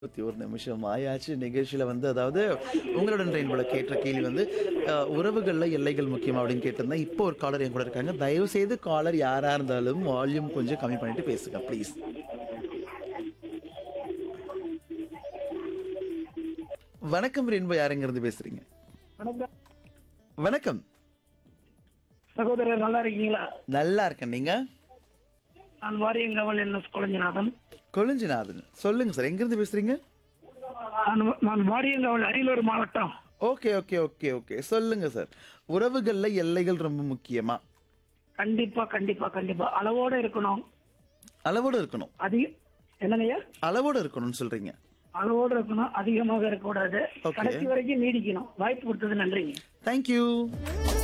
இருபத்தி ஒரு நிமிஷம் ஆயாச்சு நிகழ்ச்சியில வந்து அதாவது உங்களுடன் ரெயின்போல கேட்ட கேள்வி வந்து அஹ், உறவுகள்ல எல்லைகள் முக்கியம் அப்படின்னு கேட்டிருந்தேன் இப்போ ஒரு காலர் என் கூட இருக்காங்க தயவு செய்து காலர் யாரா இருந்தாலும் வால்யூம் கொஞ்சம் கம்மி பண்ணிட்டு பேசுங்க ப்ளீஸ் வணக்கம் ரெயின்போ யாருங்க இருந்து பேசுறீங்க வணக்கம் வணக்கம் சகோதரர் நல்லா இருக்கீங்களா நல்லா இருக்கேன் நீங்க நான் வாரியங்கவல் என் எஸ் குழஞ்சிநாதன் கொழிஞ்சிநாதன் சொல்லுங்க சார் எங்க இருந்து பேசுறீங்க நான் நான் வாரியங்கவல் அரியலூர் மாவட்டம் ஓகே ஓகே ஓகே ஓகே சொல்லுங்க சார் உறவுகள்ல எல்லைகள் ரொம்ப முக்கியமா கண்டிப்பா கண்டிப்பா கண்டிப்பா அளவோட இருக்கணும் அளவோடு இருக்கணும் அதிக என்னங்கய்யா அளவோடு இருக்கணும்னு சொல்றீங்க அளவோட இருக்கணும் அதிகமாக இருக்கக்கூடாது Okay. கடைசி வரைக்கும் நீடிக்கணும் வாய்ப்பு கொடுத்தது நன்றிங்க தேங்க்யூ